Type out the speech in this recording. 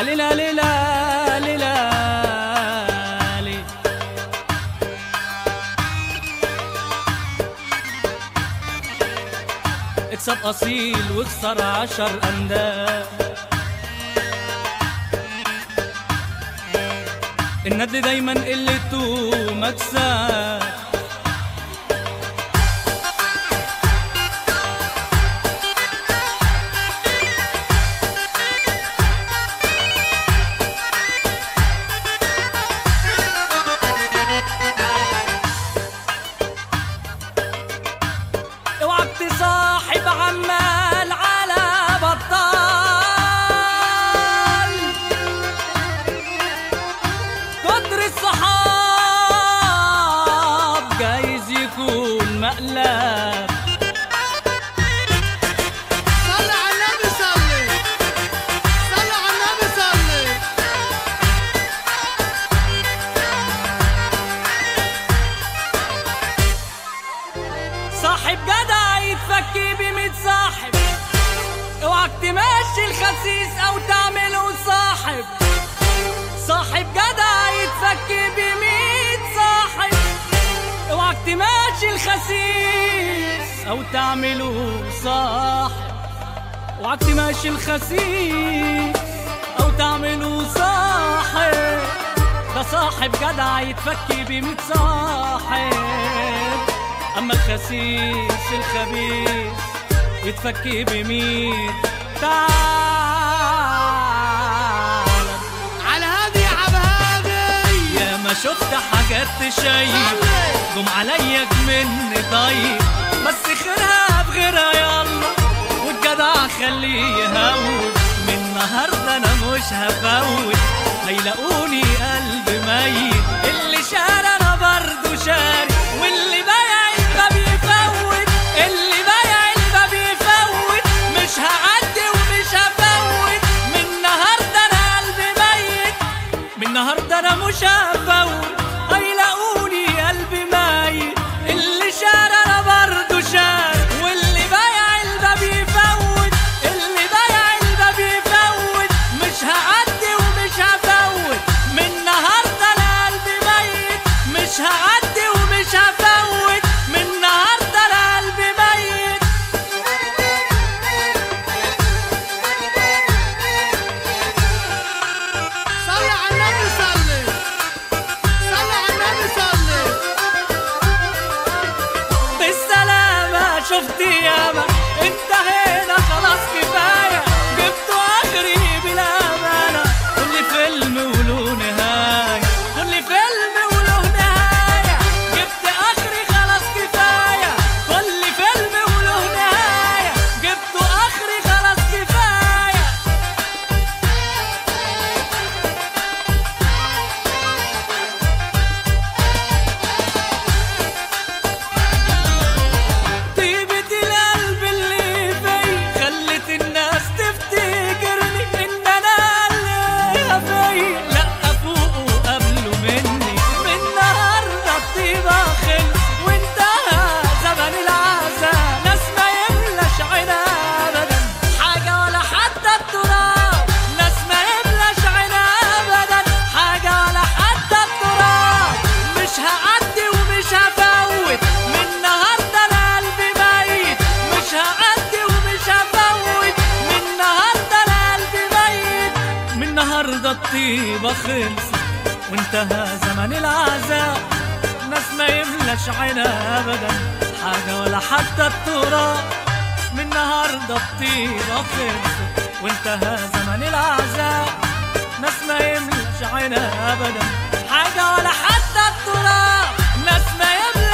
ليلا ليلا ليلا لي. اكسب اصيل واخسر عشر انداد الند دايما قلته مكسب اوعك تصاحب عمال على بطال كتر الصحاب جايز يكون مقلب صلي على النبي صلي صلي على النبي صلي صاحب جدع يتفكي بميت صاحب اوعك تمشي الخسيس او تعمله صاحب صاحب جدع يتفكي بميت صاحب اوعك تمشي الخسيس او تعمله صاحب اوعك تمشي الخسيس او تعمله صاحب ده صاحب جدع يتفكي بميت صاحب اما الخسيس الخبيث يتفكي بميت تعال على هادي يا عم هادي يا ما شفت حاجات تشيب قوم عليا مني طيب بس خيرها بغيرها يلا والجدع خليه يهون من النهارده انا مش هفوت هيلاقوني قلب ميت اللي شاري انا برضه شاري واللي بايع الباب يفوت اللي بايع الباب يفوت مش هعدي ومش هفوت من النهارده انا قلبي ميت من النهارده انا مش هفوت هيلاقوني قلبي ميت اللي شار انا برضه شار واللي بايع الباب يفوت اللي بايع الباب يفوت مش هعدي ومش هفوت من النهارده انا قلبي ميت مش هعدي ومش هفوت من النهارده انا قلبي ميت صلي على النبي صلي صلي على النبي صلي بالسلامة شفت ياما انتهينا خلاص كفاية جبت آخري بلا أمانة كل فيلم وله نهاية كل فيلم وله نهاية جبت آخري خلاص كفاية كل فيلم وله نهاية جبت آخري خلاص كفاية طيبة القلب اللي في خلت الناس تفتكرني ان انا اللي في لا فوق وقبله مني من النهارده الطيبة خلص وانتهى زمن العزاء ناس ما يملاش عينها ابدا حاجة ولا حتى التراب ناس ما يملاش عينها ابدا حاجة ولا حتى التراب مش هعدي ومش هفوت من النهارده انا قلبي ميت مش هعدي ومش هفوت من النهارده انا قلبي ميت من النهارده الطيبه خلصت وانتهى زمن العذاب ناس ما يملاش عينها ابدا حاجه ولا حتى التراب من النهارده الطيبه خلصت وانتهى زمن العذاب ناس ما يملاش عينها ابدا حاجه ولا حتى التراب ناس ما يملاش